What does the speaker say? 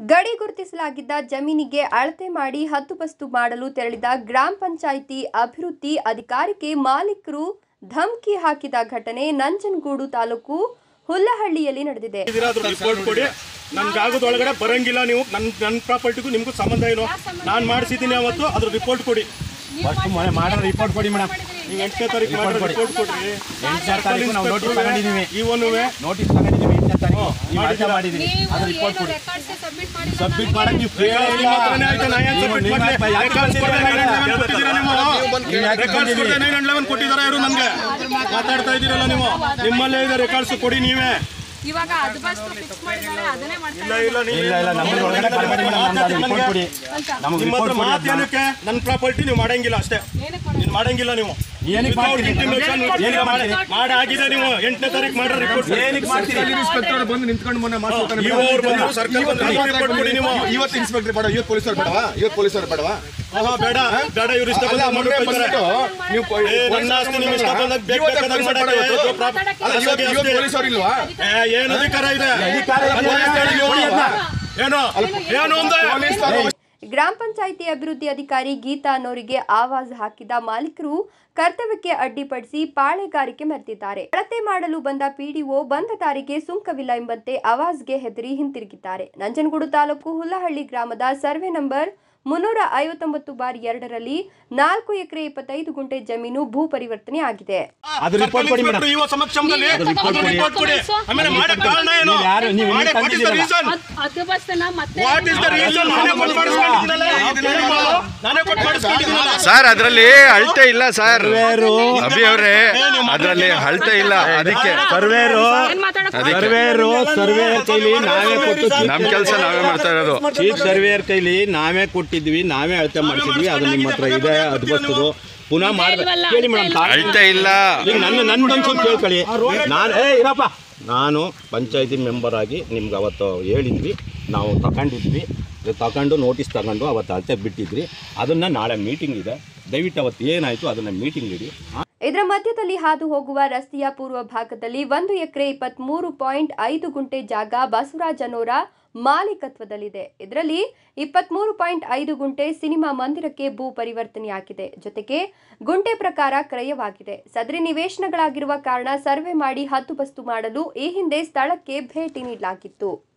ಗಡಿ ಗುರುತಿಸಲಾಗಿದ್ದ ಜಮೀನಿಗೆ ಅಳತೆ ಮಾಡಿ ಹದ್ದುಬಸ್ತು ಮಾಡಲು ತೆರಳಿದ ಗ್ರಾಮ ಪಂಚಾಯಿತಿ ಅಭಿವೃದ್ಧಿ ಅಧಿಕಾರಿಗೆ ಮಾಲೀಕರು ಧಮಕಿ ಹಾಕಿದ ಘಟನೆ ನಂಜನಗೂಡು ತಾಲೂಕು ಹುಲ್ಲಹಳ್ಳಿಯಲ್ಲಿ ನಡೆದಿದೆ ಇದೀರಾ ಅದ್ರ ರಿಪೋರ್ಟ್ ಕೊಡಿ ನನ್ನ ಜಾಗದ ಒಳಗಡೆ ಬರಂಗಿಲ್ಲ ನೀವು ನನ್ನ ನನ್ನ ಪ್ರಾಪರ್ಟಿಗೂ ನಿಮಗೂ ಸಂಬಂಧ ಏನು ನಾನು ಮಾಡಿಸಿದ್ದೀನಿ ಅವತ್ತು ಅದ್ರ ರಿಪೋರ್ಟ್ ಕೊಡಿ ಫಸ್ಟ್ ಮನೆ ಮಾಡೋ ರಿಪೋರ್ಟ್ ಕೊಡಿ ಮೇಡಮ್ ನೀವು ಎಂಟನೇ ತಾರೀಕು ಮಾಡಿರೋ ರಿಪೋರ್ಟ್ ಕೊಡ್ರಿ ಎಂಟನೇ ತಾರೀಕು ನಾವು ನೋಟಿಸ್ ತಗೊಂಡಿದ್ದೀವಿ ಇವನುವೆ ನೋಟಿಸ್ ತಗೊಂಡಿದ್ದೀವಿ ಎಂಟನೇ ತಾರೀಕು ನೀವು ಅಳತೆ ಮಾಡಿದ್ದೀವಿ ಅದು ರಿಪೋರ್ಟ್ ಕೊಡಿ ಸಬ್ಮಿಟ್ ಮಾಡಕ್ ನೀವು free ನಿಮ್ಮ ಇಲ್ಲ. ಹತ್ರನೇ ಆಯ್ತು, ನಾ ಏನ್ ನೀವು- submit ನೀವು ಮಾಡ್ಲಿ? ಯಾಕೆ Records ಕೊಡ್ದೆ ಬಂದಿದ್ದೀರಾ? 911 ಕೊಟ್ಟಿದ್ದೀರಾ ನೀವು? ನೀವು ಯಾಕೆ Records ಬಂದಿದ್ದೀರಿ? ಕೊಡ್ದೆ 911 ಕೊಟ್ಟಿದ್ದಾರೆ ಇವರು ನಮ್ಗೆ ಮಾತಾಡ್ತಾ ಇದ್ದೀರಲ್ಲ ನೀವು ನಿಮ್ಮಲ್ಲೇ ಇದೆ ರೆಕಾರ್ಡ್ಸ್ ಕೊಡಿ ನೀವೇ ಇವಾಗ ಅದು ಬಸ್ ಫಿಕ್ಸ್ ಮಾಡಿದ್ದಾರೆ ಅದನ್ನೇ ಮಾಡ್ತಾ ಇಲ್ಲ ಇಲ್ಲ ನೀವು ಇಲ್ಲ ಇಲ್ಲ ನಮ್ಮ ಒಳಗಡೆ ಬರಬೇಡಿ ಮೇಡಮ್ ನಮ್ದು ಅದು ರಿಪೋರ್ಟ್ ಕೊಡಿ ನಮಗೆ ನಿಮ್ಮ ಹತ್ರ ರಿಪೋರ್ಟ್ ಕೊಡಿ ಮಾತು ಏನಕ್ಕೆ ನನ್ನ ಪ್ರಾಪರ್ಟಿ ನೀವು ಮಾಡಂಗಿಲ್ಲ ಅಷ್ಟೇ ನೀವು ಮಾಡಂಗಿಲ್ಲ ನೀವು ಏನಕ್ಕೆ Without ಮಾಡ್ತೀರಿ? intimation, ಏನಕ್ಕೆ ಮಾಡ್ತೀರಿ? ಮಾಡಿ ಆಗಿದೆ ನೀವು ಎಂಟನೇ ತಾರೀಕು ಮಾಡ್ರೆ ರಿಪೋರ್ಟ್ ಏನಕ್ಕೆ ಮಾಡ್ತೀರಿ ಇನ್ಸ್ಪೆಕ್ಟರ್ ಬಂದು ನಿಂತ್ಕೊಂಡು ಮೊನ್ನೆ ಮಾತಾಡ್ತಾನೆ ಇವರು ಬಂದು ಸರ್ಕಲ್ ಬಂದು ರಿಪೋರ್ಟ್ ಕೊಡಿ ನೀವು ಇವತ್ತು ಇನ್ಸ್ಪೆಕ್ಟರ್ ಬೇಡ ಇವತ್ತು ಪೊಲೀಸರು ಬೇಡವಾ ಇವತ್ತು ಪೊಲೀಸರು ಬೇಡವಾ ಆಹಾ, ಬೇಡ ಬೇಡ ಇವ್ರು ಇಷ್ಟ ಅಲ್ಲ ಬಂದಾಗ ಮೊನ್ನೆ ಮಾಡ್ಬಿಟ್ಟು ಬಂದ್ಬಿಟ್ಟು ನೀವು ಪೊ- ಏ, ನನ್ನ ಆಸ್ತಿ ನೀವು ಇಷ್ಟ ಬಂದಾಗ ಬೇಕು ಇವತ್ತೇ ಬೇಕಾದಾಗ ಪೊಲೀಸರು ಮಾಡಕ್ಕೆ ಬೇಡ ಇವತ್ತು? ಇದು ಪ್ರಾಪ್- ಅಲ್ಲ ಇವತ್ತು ಇವತ್ತು ಪೊಲೀಸರು ಇಲ್ವಾ ಏ, ಏನ್ ಅಧಿಕಾರ ಇದೆ ಅಧಿಕಾರ ಇದೆ. ಪೊಲೀಸ್ ಹೇಳಿ ಇವ್ರು. ಏನು ಏನು ಅಂದೆ ಪೊಲೀಸರು ಗ್ರಾಮ ಪಂಚಾಯಿತಿ ಅಭಿವೃದ್ಧಿ ಅಧಿಕಾರಿ ಗೀತಾ ಅನ್ನೋರಿಗೆ ಆವಾಜ್ ಹಾಕಿದ ಮಾಲೀಕರು ಕರ್ತವ್ಯಕ್ಕೆ ಅಡ್ಡಿಪಡಿಸಿ ಪಾಳೆಗಾರಿಕೆ ಮೆರೆದಿದ್ದಾರೆ ಅಳತೆ ಮಾಡಲು ಬಂದ ಪಿಡಿಒ ಬಂದ ದಾರಿಗೆ ಸುಂಕವಿಲ್ಲ ಎಂಬಂತೆ ಆವಾಜ್ಗೆ ಹೆದರಿ ಹಿಂತಿರುಗಿದ್ದಾರೆ ನಂಜನಗೂಡು ತಾಲೂಕು ಹುಲ್ಲಹಳ್ಳಿ ಗ್ರಾಮದ ಸರ್ವೆ ನಂಬರ್ ಮುನ್ನೂರ ಐವತ್ತೊಂಬತ್ತು ಬಾರ್ ಎರಡರಲ್ಲಿ ನಾಲ್ಕು ಎಕರೆ ಇಪ್ಪತ್ತೈದು ಗುಂಟೆ ಜಮೀನು ಭೂ ಪರಿವರ್ತನೆ ಆಗಿದೆ ಅದು ರಿಪೋರ್ಟ್ ಕೊಡಿ ಮೇಡಮ್ ಇವ ಸಮಕ್ಷಮದಲ್ಲಿ ಅದು report ಅದು ಕೊಡಿ. report ಕೊಡಿ ಆಮೇಲೆ ಮಾಡಕ್ ಕಾರಣ ಏನು ನೀವು ಯಾರು? ನೀವು ಇಲ್ಲಿ ಮಾಡಕ್ what is the ತಂದಿದ್ದೀರಲ್ಲ? reason? ಅದು ಬಸ್ನ ಮತ್ತೆ What is the reason? ನಾನೇ ಕೊಟ್ಟು ಮಾಡಿಸ್ಕೊಂಡಿದ್ದೀನಲ್ಲ? ನಾನೇ ಕೊಟ್ಟು ಮಾಡಿಸ್ಕೊಂಡಿದ್ದೀನಲ್ಲ? ಸರ್ ಅದರಲ್ಲಿ ಅಳತೆ ಇಲ್ಲ ಸರ್ ಸರ್ವೇರು ಅಭಿ ಅವರೇ ಅದರಲ್ಲಿ ಅಳತೆ ಇಲ್ಲ ಅದಕ್ಕೆ ಸರ್ವೇರು ಏನ್ ಮಾತಾಡಕ್ ಅದಕ್ಕೆ ಸರ್ವೇರು ಸರ್ವೇಯರ್ ಕೈಲಿ ನಾವೇ ಕೊಟ್ಟು ನಮ್ ಕೆಲಸ ನಾವೇ ಮಾಡ್ತಾ ಇರೋದು ಚೀಫ್ ಸರ್ವೇಯರ್ ಕೈಲಿ ನಾವೇ ಕೊಟ್ಟಿದ್ವಿ ನಾವೇ ಅಳತೆ ಮಾಡಿಸಿದ್ವಿ ಅದು ನಿಮ್ಮ ಹತ್ರ ಇದೆ ಅದು ಬಸ್ತದು ಪುನಃ ಮಾಡ್ಬೇಕು ಕೇಳಿ ಮೇಡಮ್ ಅಳತೆ ಇಲ್ಲ ಈಗ ನನ್ನ ನನ್ನೊಂದು ಸ್ವಲ್ಪ ಕೇಳ್ಕೊಳ್ಳಿ ನಾನು ಏ ಇರಪ್ಪ ನಾನು ಪಂಚಾಯತಿ ಮೆಂಬರ್ ಆಗಿ ನಿಮ್ಗೆ ಅವತ್ತು ಹೇಳಿದ್ವಿ ನಾವು ತಗೊಂಡಿದ್ವಿ ಇದು ತಗೊಂಡು ನೋಟಿಸ್ ತಗೊಂಡು ಅವತ್ತು ಅಳತೆ ಬಿಟ್ಟಿದ್ರಿ ಅದನ್ನು ನಾಳೆ ಮೀಟಿಂಗ್ ಇದೆ ದಯವಿಟ್ಟು ಅವತ್ತು ಏನಾಯಿತು ಅದನ್ನು ಮೀಟಿಂಗ್ ಇಡಿ ಇದರ ಮಧ್ಯದಲ್ಲಿ ಹಾದು ಹೋಗುವ ರಸ್ತೆಯ ಪೂರ್ವ ಭಾಗದಲ್ಲಿ ಒಂದು ಎಕರೆ ಇಪ್ಪತ್ಮೂರು ಪಾಯಿಂಟ್ ಐದು ಗುಂಟೆ ಜಾಗ ಬಸವರಾಜನವರ ಮಾಲೀಕತ್ವದಲ್ಲಿದೆ ಇದರಲ್ಲಿ ಇಪ್ಪತ್ಮೂರು ಪಾಯಿಂಟ್ ಐದು ಗುಂಟೆ ಸಿನಿಮಾ ಮಂದಿರಕ್ಕೆ ಭೂ ಪರಿವರ್ತನೆಯಾಗಿದೆ ಜೊತೆಗೆ ಗುಂಟೆ ಪ್ರಕಾರ ಕ್ರಯವಾಗಿದೆ ಸದರಿ ನಿವೇಶನಗಳಾಗಿರುವ ಕಾರಣ ಸರ್ವೆ ಮಾಡಿ ಹದ್ದುಬಸ್ತು ಮಾಡಲು ಈ ಹಿಂದೆ ಸ್ಥಳಕ್ಕೆ ಭೇಟಿ ನೀಡಲಾಗಿತ್ತು